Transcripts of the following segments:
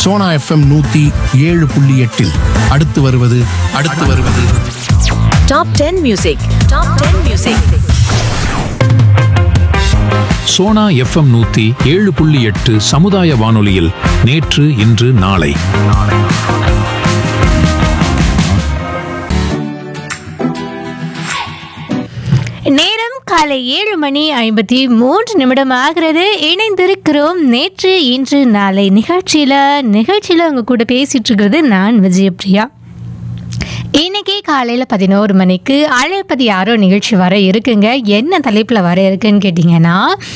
Sona FM நூத்தி ஏழு புள்ளி எட்டில் அடுத்து வருவது அடுத்து வருவது Top 10 Music. Top 10 Music. Sona FM நூத்தி ஏழு புள்ளி எட்டு சமுதாய வானொலியில் நேற்று இன்று நாளை நேரம் காலை ஏழு மணி ஐம்பத்தி மூன்று நிமிடம் ஆகிறது இணைந்திருக்கிறோம் நேற்று இன்று நாளை நிகழ்ச்சியில நிகழ்ச்சியில உங்க கூட பேசிட்டு இருக்கிறது நான் விஜயபிரியா இன்னைக்கு காலையில் பதினோரு மணிக்கு அழைப்பது யாரோ நிகழ்ச்சி வர இருக்குங்க என்ன தலைப்பில் வர இருக்குன்னு கேட்டிங்கன்னா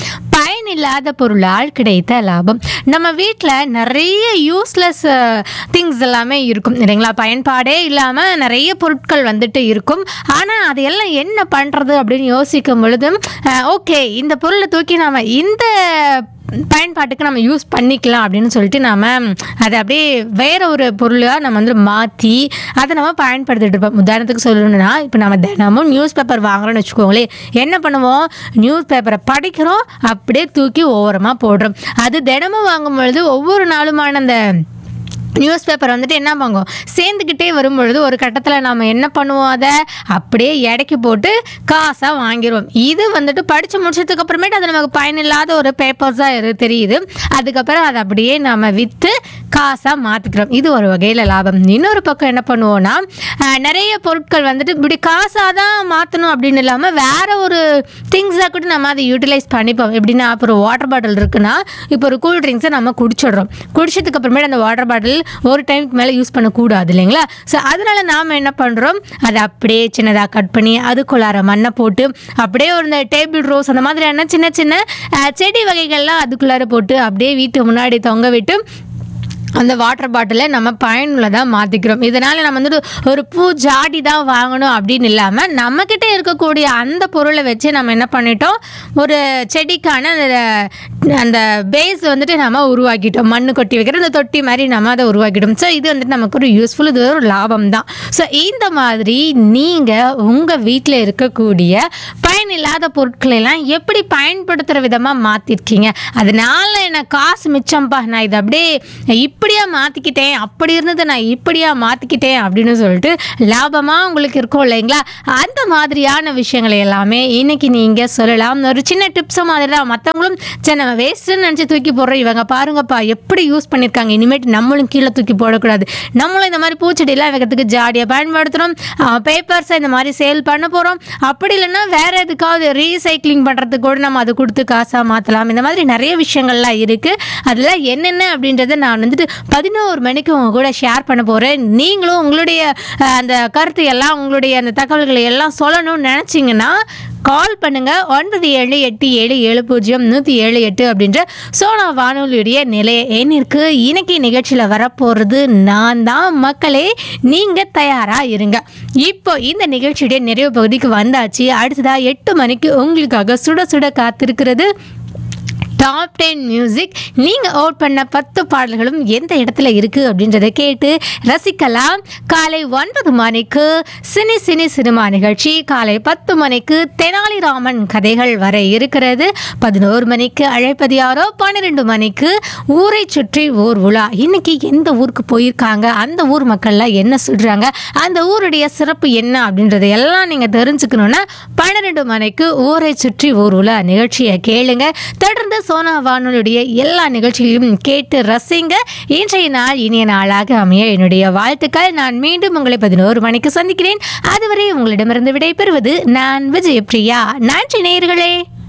பயனில்லாத பொருளால் கிடைத்த லாபம் நம்ம வீட்டில் நிறைய யூஸ்லெஸ் திங்ஸ் எல்லாமே இருக்கும் இல்லைங்களா பயன்பாடே இல்லாமல் நிறைய பொருட்கள் வந்துட்டு இருக்கும் ஆனால் அதையெல்லாம் என்ன பண்ணுறது அப்படின்னு யோசிக்கும் பொழுது ஓகே இந்த பொருளை தூக்கி நாம் இந்த பயன்பாட்டுக்கு நம்ம யூஸ் பண்ணிக்கலாம் அப்படின்னு சொல்லிட்டு நாம் அதை அப்படியே வேற ஒரு பொருளாக நம்ம வந்து மாற்றி அதை நம்ம பயன்படுத்திட்டு இருப்போம் உதாரணத்துக்கு சொல்லணும்னா இப்போ நம்ம தினமும் நியூஸ் பேப்பர் வாங்குறோம்னு வச்சுக்கோங்களேன் என்ன பண்ணுவோம் நியூஸ் பேப்பரை படிக்கிறோம் அப்படியே தூக்கி ஓரமாக போடுறோம் அது தினமும் வாங்கும் பொழுது ஒவ்வொரு நாளுமான அந்த நியூஸ் பேப்பர் வந்துட்டு என்ன வாங்கும் சேர்ந்துக்கிட்டே வரும்பொழுது ஒரு கட்டத்தில் நாம் என்ன பண்ணுவோம் அதை அப்படியே எடைக்கு போட்டு காசாக வாங்கிடுவோம் இது வந்துட்டு படித்து முடிச்சதுக்கு அப்புறமேட்டு அது நமக்கு பயனில்லாத ஒரு பேப்பர்ஸாக இரு தெரியுது அதுக்கப்புறம் அதை அப்படியே நம்ம விற்று காசாக மாற்றிக்கிறோம் இது ஒரு வகையில் லாபம் இன்னொரு பக்கம் என்ன பண்ணுவோம்னா அஹ், நிறைய பொருட்கள் வந்துட்டு இப்படி காசாக தான் மாற்றணும் அப்படின்னு இல்லாமல் வேற ஒரு திங்ஸாக கூட நம்ம அதை யூட்டிலைஸ் பண்ணிப்போம் எப்படின்னா அப்புறம் வாட்டர் பாட்டில் இருக்குன்னா இப்போ ஒரு கூல் ட்ரிங்க்ஸை நம்ம குடிச்சிடுறோம் குடிச்சதுக்கு அப்புறமேட்டு அந்த வாட்டர் பாட்டில் ஒரு டைமுக்கு மேலே யூஸ் பண்ணக்கூடாது இல்லைங்களா ஸோ அதனால நாம் என்ன பண்ணுறோம் அதை அப்படியே சின்னதாக கட் பண்ணி அதுக்குள்ளார மண்ணை போட்டு அப்படியே ஒரு இந்த டேபிள் ரோஸ் அந்த மாதிரியான சின்ன சின்ன அஹ், செடி வகைகள்லாம் அதுக்குள்ளார போட்டு அப்படியே வீட்டு முன்னாடி தொங்க விட்டு அந்த வாட்டர் பாட்டிலை நம்ம பயனுள்ளதாக மாற்றிக்கிறோம் இதனால் நம்ம வந்துட்டு ஒரு பூ ஜாடி தான் வாங்கணும் அப்படின்னு இல்லாமல் நம்மக்கிட்ட இருக்கக்கூடிய அந்த பொருளை வச்சு நம்ம என்ன பண்ணிட்டோம் ஒரு செடிக்கான அந்த அந்த பேஸ் வந்துட்டு நம்ம உருவாக்கிட்டோம் மண்ணு கொட்டி வைக்கிற அந்த தொட்டி மாதிரி நம்ம அதை உருவாக்கிட்டோம் ஸோ இது வந்துட்டு நமக்கு ஒரு யூஸ்ஃபுல் இது ஒரு லாபம் தான் ஸோ இந்த மாதிரி நீங்கள் உங்கள் வீட்டில் இருக்கக்கூடிய பயனில்லாத பொருட்களை எல்லாம் எப்படி பயன்படுத்துகிற விதமாக மாற்றிருக்கீங்க அதனால எனக்கு காசு மிச்சம்ப்பா நான் இதை அப்படியே இப்படியா மாற்றிக்கிட்டேன் அப்படி இருந்ததை நான் இப்படியா மாற்றிக்கிட்டேன் அப்படின்னு சொல்லிட்டு லாபமாக உங்களுக்கு இருக்கும் இல்லைங்களா அந்த மாதிரியான விஷயங்களை எல்லாமே இன்னைக்கு நீங்கள் சொல்லலாம் ஒரு சின்ன டிப்ஸ் மாதிரி தான் மற்றவங்களும் சரி நம்ம வேஸ்ட்டுன்னு நினச்சி தூக்கி போடுறோம் இவங்க பாருங்கப்பா எப்படி யூஸ் பண்ணியிருக்காங்க இனிமேட்டு நம்மளும் கீழே தூக்கி போடக்கூடாது நம்மளும் இந்த மாதிரி பூச்செடியெல்லாம் வைக்கிறதுக்கு ஜாடியாக பயன்படுத்துகிறோம் பேப்பர்ஸை இந்த மாதிரி சேல் பண்ண போகிறோம் அப்படி இல்லைன்னா வேற எதுக்காவது ரீசைக்ளிங் பண்ணுறதுக்கு கூட நம்ம அதை கொடுத்து காசாக மாற்றலாம் இந்த மாதிரி நிறைய விஷயங்கள்லாம் இருக்குது அதில் என்னென்ன அப்படின்றத நான் வந்துட்டு பதினோரு மணிக்கு உங்க கூட ஷேர் பண்ண போகிறேன் நீங்களும் உங்களுடைய அஹ், அந்த கருத்து எல்லாம் உங்களுடைய அந்த தகவல்களை எல்லாம் சொல்லணும்னு நினச்சிங்கன்னா கால் பண்ணுங்க ஒன்பது ஏழு எட்டு ஏழு ஏழு பூஜ்ஜியம் நூற்றி ஏழு எட்டு அப்படின்ற சோனா வானொலியுடைய நிலைய எண்ணிற்கு இன்னைக்கு நிகழ்ச்சியில் வரப்போகிறது நான் தான் மக்களே நீங்கள் தயாராக இருங்க இப்போ இந்த நிகழ்ச்சியுடைய நிறைவு பகுதிக்கு வந்தாச்சு அடுத்ததா எட்டு மணிக்கு உங்களுக்காக சுட சுட காத்திருக்கிறது டாப் டென் மியூசிக் நீங்கள் அவுட் பண்ண பத்து பாடல்களும் எந்த இடத்துல இருக்குது அப்படின்றத கேட்டு ரசிக்கலாம் காலை ஒன்பது மணிக்கு சினி சினி சினிமா நிகழ்ச்சி காலை பத்து மணிக்கு தெனாலிராமன் கதைகள் வர இருக்கிறது பதினோரு மணிக்கு அழைப்பது யாரோ பன்னிரெண்டு மணிக்கு ஊரை சுற்றி ஊர் உலா இன்னைக்கு எந்த ஊருக்கு போயிருக்காங்க அந்த ஊர் மக்கள்லாம் என்ன சொல்கிறாங்க அந்த ஊருடைய சிறப்பு என்ன அப்படின்றத எல்லாம் நீங்கள் தெரிஞ்சுக்கணுன்னா பன்னிரெண்டு மணிக்கு ஊரை சுற்றி ஊர் உலா நிகழ்ச்சியை கேளுங்க தொடர்ந்து சோனா வானொலியுடைய எல்லா நிகழ்ச்சிகளையும் கேட்டு ரசிங்க இன்றைய நாள் இனிய நாளாக அமைய என்னுடைய வாழ்த்துக்கள் நான் மீண்டும் உங்களை பதினோரு மணிக்கு சந்திக்கிறேன் அதுவரை உங்களிடமிருந்து விடைபெறுவது நான் விஜயபிரியா நன்றி நேயர்களே